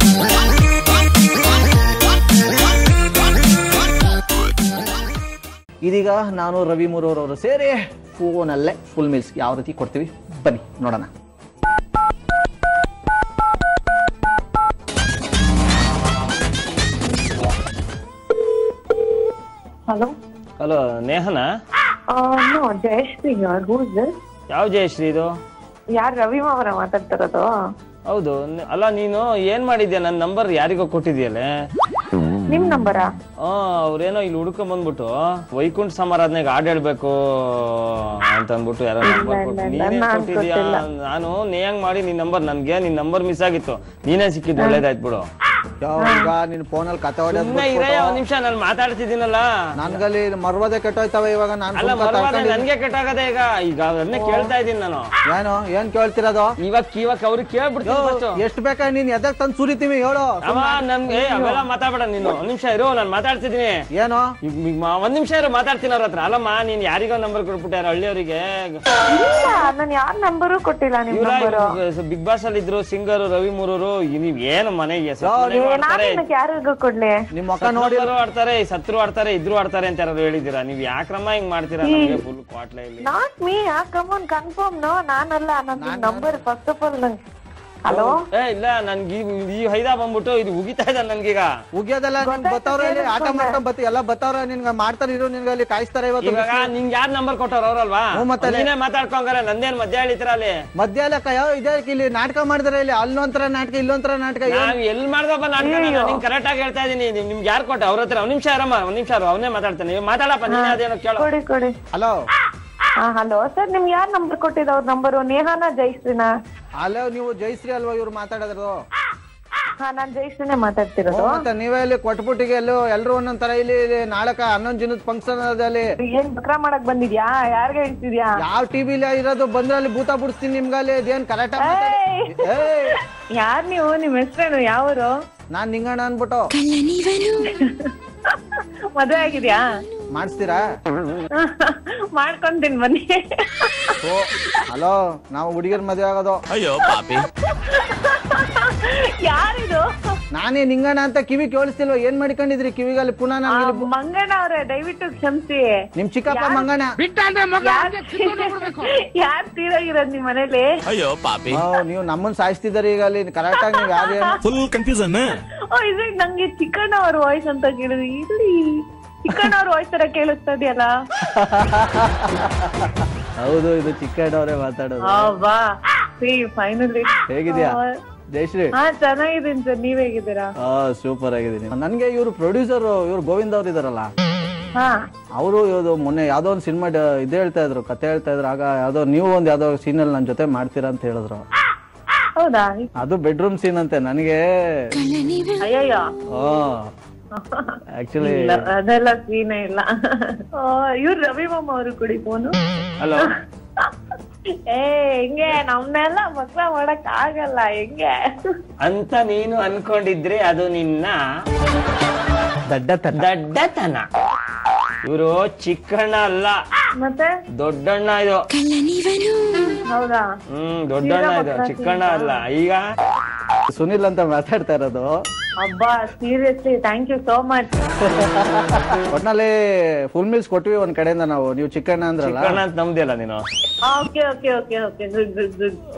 ಇದೀಗ ನಾನು ರವಿ ಮೂರೂರವರು ಸೇರಿ ಫೋನಲ್ಲೇ ಫುಲ್ ಮೀಲ್ಸ್ ಯಾವ ರೀತಿ ಕೊಡ್ತೀವಿ ಬನ್ನಿ ನೋಡೋಣ Hello? ಹಲೋ ನೇಹನ Uh, no, Jayashree here. Who is this? ಯಾವ ಜಯಶ್ರೀ ಇದು ಯಾರು ರವಿ ಅವರ ಮಾತಾಡ್ತಿರೋದು ಹೌದು ನ- ಅಲ್ಲ ನೀನು ಏನ್ ಮಾಡಿದ್ಯಾ ನನ್ನ ನಂಬರ್ ಯಾರಿಗೋ ಕೊಟ್ಟಿದ್ಯಲ್ಲೇ ನಿಮ್ ನಂಬರಾ ಆ ಅವ್ರೇನೋ ಇಲ್ಲಿ ಹುಡ್ಕೊಂಡ್ ಬಂದ್ಬಿಟ್ಟು ವೈಕುಂಠ ಸಮಾರಾಧನೆಗೆ ಹಾಡ್ ಹೇಳ್ಬೇಕು ಅಂತ ಅಂದ್ಬಿಟ್ಟು ಯಾರೋ ನಂಬರ್ ಕೊಟ್ಟು ಇಲ್ಲ, ನೀನೇ ನಾನ್ ಕೊಟ್ಟಿದ್ಯಾ ನಾನು ನೇಯಂಗ್ ಮಾಡಿ ನಿನ್ ನಂಬರ್ ನನ್ಗೆ ನಿನ್ ನಂಬರ್ ಮಿಸ್ ಆಗಿತ್ತು ನೀನೇ ಸಿಕ್ಕಿದ್ದು ಒಳ್ಳೇದಾಯ್ತು ಬಿಡು ಯಾವ ಈಗ ನಿನ್ ಫೋನಲ್ಲಿ ಕತೆ ಹೊಡೆಯೋದ್ ಸುಮ್ನೆ ಇರೇ ಒಂದ್ ನಿಮಿಷ ನಾನು ಮಾತಾಡ್ತಿದ್ದೀನಲ್ಲ ನನ್ಗಲ್ಲಿ ಮರ್ವದೆ ಕೆಟ್ಟೋಯ್ತವೆ ಇವಾಗ ನಾನ್ ಅಲ್ಲ ಸುಮ್ಕ ಮರ್ವಾದೆ ತಡ್ಕೊಂಡಿದ್ದೀನಿ. ನನ್ಗೆ ಕೆಟ್ಟಾಗದೆ ಈಗ ಈಗ ಅದನ್ನೇ ಕೇಳ್ತಾ ಇದ್ದೀನಿ ನಾನು ಏನು ಏನ್ ಕೇಳ್ತಿರೋದು ಇವಾಗ ಇವಾಗ ಅವ್ರಿಗೆ ಕೇಳ್ಬಿಡ್ತೀನಿ ಫಸ್ಟ್ ಎಷ್ಟು ಬೇಕಾ ನೀನ್ ಎದಕ್ ತಂದ್ ಸುರಿತೀವಿ ಹೇಳು ಅವ ನನ್ಗೆ ಏ, ಅವೆಲ್ಲ ಮಾತಾಡ್ಬೇಡ ನೀನು ಒಂದ್ ನಿಮಿಷ ಇರು ನಾನು ಮಾತಾಡ್ತಿದ್ದೀನಿ ಏನು ಈಗ ಈಗ ಮಾ- ಒಂದ್ ನಿಮಿಷ ಇರು ಮಾತಾಡ್ತೀನಿ ಅವ್ರ ಹತ್ರ ಅಲ್ಲಮ್ಮ ನೀನ್ ಯಾರಿಗೋ ನಂಬರ್ ಕೊಟ್ಬಿಟ್ಟಾರ ಹಳ್ಳಿಯವರಿಗೆ ಇಲ್ಲ ನಾನು ಯಾರ ನಂಬರು ಕೊಟ್ಟಿಲ್ಲ ನಿಮ್ ನಂಬರು ಬಿಗ್ ಬಾಸ್ ಅಲ್ಲಿ ಇದ್ರು ಸಿಂಗರ್ ರವಿ ಮೂರೂರು ನೀವ್ ಏನು ಮನೆಗೆ ನಾನು ನಿನಗೆ ಯಾರಿಗೂ ಕೊಡ್ಲಿ ನಿಮ್ ಮುಖ ನೋಡಿ ಆಡ್ತಾರೆ ಸತ್ರು ಆಡ್ತಾರೆ ಇದ್ರು ಆಡ್ತಾರೆ ಅಂತ ಯಾರು ಹೇಳಿದೀರಾ ನೀವ್ ಯಾಕ್ರಮ್ಮ ಹಿಂಗ್ ಮಾಡ್ತೀರಾ ನಮ್ಗೆ ಫುಲ್ ಕ್ವಾಟ್ಲೆ ಇಲ್ಲಿ not me come on confirm no ನಾನಲ್ಲ ನನ್ನ ನಂಬರ್ ಫಸ್ಟ್ ಆಫ್ ಆಲ್ ನಂಗೆ ಹಲೋ ಏ ಇಲ್ಲ ನನ್ಗೆ ಈ- ಈ ಹೈದಾ ಬಂದ್ಬಿಟ್ಟು ಇದು ಉಗಿತಾ ಇದೆ ನನ್ಗೀಗ ಉಗಿಯೋದೆಲ್ಲ ನಿನ್ ಬತ್ತವ್ರ ಇಲ್ಲಿ ಆಟ ಮಾಡ್ಕೊಂಡ್ ಬತ್ತಿ ಎಲ್ಲ ಬತ್ತವ್ರ ನಿನ್ಗ ಮಾಡ್ತಾರ ಇರು ನಿನ್ಗ ಅಲ್ಲಿ ಕಾಯಿಸ್ತಾರೆ ಇವತ್ತು ಇವಾಗ ನಿಂಗ್ ಯಾರ್ ನಂಬರ್ ಕೊಟ್ಟವ್ರ ಅವ್ರಲ್ವಾ ಹ್ಞೂ, ಮತ್ತೆ ಅದೇ. ನೀನೇ ಮಾತಾಡ್ಕೊಂಗಾರೆ ನಂದೇನ್ ಮಧ್ಯ ಹೇಳಿದ್ರ ಅಲ್ಲಿ ಮಧ್ಯ ಲೆಕ್ಕ ಯಾವ ಇದೇ ಇಲ್ಲಿ ನಾಟಕ ಮಾಡಿದ್ರೆ ಇಲ್ಲಿ ಅಲ್ಲೊಂಥರ ನಾಟಕ ಇಲ್ಲೊಂಥರ ನಾಟಕ ಏನ್- ನಾವ್ ಎಲ್ ಮಾಡ್ದಪ್ಪ ನಾಟಕ ನಿಂಗ್ ಕರೆಕ್ಟ್ ಆಗಿ ಹೇಳ್ತಾ ಇದೀನಿ ನಿಮ್- ನಿಮ್ಗೆ ಯಾರು ಕೊಟ್ಟ ಅವ್ರ ಹತ್ರ ಒಂದ್ ನಿಮಿಷ ಆರಾಮ ಒಂದ್ ನಿಮಿಷ ಅವನೇ ಮಾತಾಡ್ತಾನೆ ಇವ್ ಮಾತಾಡಪ್ಪ ನೀನ್ ಅದೇನೋ ಕೇಳೋ ಕೊಡಿ ಕೊಡಿ ಹಲೋ ಹಾ ಹಲೋ ಸರ್ ನಿಮ್ಗೆ ಯಾರ್ ನಂಬರ್ ಕೊಟ್ಟಿದ್ದು ಅವ್ರ ನಂಬರು ನೇಹಾನ ಜಯಶ್ರೀನಾ ಅಲ್ಲೋ ನೀವು ಜಯಶ್ರೀ ಅಲ್ವಾ ಇವ್ರು ಮಾತಾಡಿದ್ರು ಹಾ ನಾನ್ ಜಯಶ್ರೀನೇ ಮಾತಾಡ್ತಿರೋದು ಮತ್ತೆ ನೀವೇ ಇಲ್ಲಿ ಕೊಟ್ಬಿಟ್ಟಿಗೆ ಎಲ್ಲೋ ಎಲ್ರು ಒಂದೊಂದ್ ತರ ಇಲ್ಲಿ ಇಲ್ಲಿ ನಾಳಕ ಹನ್ನೊಂದ್ ದಿನದ ಫಂಕ್ಷನ್ ಅದಲ್ಲಿ ಏನ್ ಬಕ್ರ ಮಾಡಕ್ ಬಂದಿದ್ಯಾ ಯಾರ್ಗ ಹೇಳ್ತಿದ್ಯಾ ಯಾವ ಟಿವಿಲಿ ಇರೋದು ಬಂದ್ರೆ ಅಲ್ಲಿ ಭೂತ ಬಿಡಿಸ್ತೀನಿ ನಿಮ್ಗಲ್ಲಿ ಇದೇನ್ ಕರೆಕ್ಟ್ ಏಯ್! ಯಾರ್ ನೀವು ನಿಮ್ ಹೆಸರೇನು ಯಾವರು ನಾನ್ ನಿಂಗಣ ಅನ್ಬಿಟ್ಟು ಮದ್ವೆ ಆಗಿದ್ಯಾ ಮಾಡಿಸ್ತೀರಾ ಮಾಡ್ಕೊಂತೀನಿ ಬನ್ನಿ ಓ ಹಲೋ ನಾವು ಹುಡುಗಿರ್ ಮದ್ವೆ ಆಗೋದು ಯಾರಿದು ನಾನೇ ನಿಂಗಣ ಅಂತ ಕಿವಿ ಕೇಳಿಸ್ತಿಲ್ವ ಏನ್ ಮಾಡ್ಕೊಂಡಿದ್ರಿ ಕಿವಿಗಲ್ಲಿ ಪುನಃ ಆ, ನನ್ಗೆ ಮಂಗಣ್ಣ ಅವ್ರೆ ದಯವಿಟ್ಟು ಕ್ಷಮಿಸಿ ನಿಮ್ ಚಿಕ್ಕಪ್ಪ ಮಂಗಣ ಯಾರ್ ತೀರೋಗಿರೋದ್ ನಿಮ್ ಮನೇಲಿ ಓ, ನೀವು ನಮ್ಮನ್ ಸಾಯಿಸ್ತಿದಾರೆ ಈಗ ಅಲ್ಲಿ ಕರೆಕ್ಟ್ ಆಗಿ ನೀವು ಯಾರು ಫುಲ್ ಕನ್ಫ್ಯೂಸನ್ ಓ ಇದು ನಂಗೆ ಚಿಕ್ಕಣ್ಣ ಅವ್ರ ವಾಯ್ಸ್ ಅಂತ ಕೇಳಿದ್ರಿ ಇಲ್ಲಿ ಚಿಕ್ಕಣ್ಣ ಅವ್ರ ವಾಯ್ಸ್ ತರ ಕೇಳಿಸ್ತಾ ಇದೆಯಲ್ಲ ಹೌದು ಇದು ಚಿಕ್ಕಣ್ಣವರೇ ಮಾತಾಡೋದು ಬಾ ಸಿ ಫೈನಲಿ ಹೇಗಿದ್ಯಾ ಜಯಶ್ರೀ ಹಾ ಚೆನ್ನಾಗಿದ್ದೀನಿ ಸರ್ ನೀವ್ ಹೇಗಿದ್ದೀರಾ ಆ ಸೂಪರ್ ಆಗಿದ್ದೀನಿ ನನ್ಗೆ ಇವ್ರು ಪ್ರೊಡ್ಯೂಸರ್ ಇವ್ರು ಗೋವಿಂದ್ ಅವ್ರು ಇದಾರಲ್ಲ ಹಾ ಅವರು ಇದು ಮೊನ್ನೆ ಯಾವ್ದೋ ಒಂದು ಸಿನಿಮಾ ಇದು ಹೇಳ್ತಾ ಇದ್ರು ಕತೆ ಹೇಳ್ತಾ ಇದ್ರು ಆಗ ಯಾವ್ದೋ ನೀವು ಒಂದ್ ಯಾವ್ದೋ ಸೀನಲ್ಲಿ ನನ್ನ ಜೊತೆ ಮಾಡ್ತೀರಾ ಅಂತ ಹೇಳಿದ್ರು ಹೌದಾ ಅದು ಬೆಡ್ರೂಮ್ ಸೀನ್ ಅಂತೆ ನನಗೆ ಅಯ್ಯಯ್ಯೋ ಆಕ್ಚುಲಿ ಇಲ್ಲ ಅದೆಲ್ಲ ಸೀನೇ ಇಲ್ಲ ಇವ್ರು ರವಿ ಮಾಮ ಅವರು ಕೊಡಿ ಫೋನು ಹಲೋ ಏ ಹೆಂಗೆ ನಮ್ನೆಲ್ಲ ಮಕ್ಳ ಮಾಡಕ್ ಆಗಲ್ಲ ಹೆಂಗೆ ಅಂತ ನೀನು ಅನ್ಕೊಂಡಿದ್ರೆ ಅದು ನಿನ್ನ ದಡ್ಡ ತನ್ನ ದಡ್ಡತನ ಇವರು ಚಿಕ್ಕಣ್ಣ ಅಲ್ಲ ಮತ್ತೆ ದೊಡ್ಡಣ್ಣ ಇದು ಹೌದಾ ಹ್ಮ್ ದೊಡ್ಡಣ್ಣ ಇದು ಚಿಕ್ಕಣ್ಣ ಅಲ್ಲ ಈಗ ಸುನಿಲ್ ಅಂತ ಮಾತಾಡ್ತಾ ಇರೋದು ಅಬ್ಬಾ seriously thank you so much ಒಟ್ನಲ್ಲಿ ಫುಲ್ ಮೀಲ್ಸ್ ಕೊಟ್ವಿ ಒಂದ್ ಕಡೆಯಿಂದ ನಾವು ನೀವು ಚಿಕ್ಕಣ್ಣ ಅಂದ್ರಲ್ಲ ಚಿಕ್ಕಣ್ಣ ಅಂತ ನಮ್ದಿಲ್ಲ ನೀನು okay okay okay okay good good good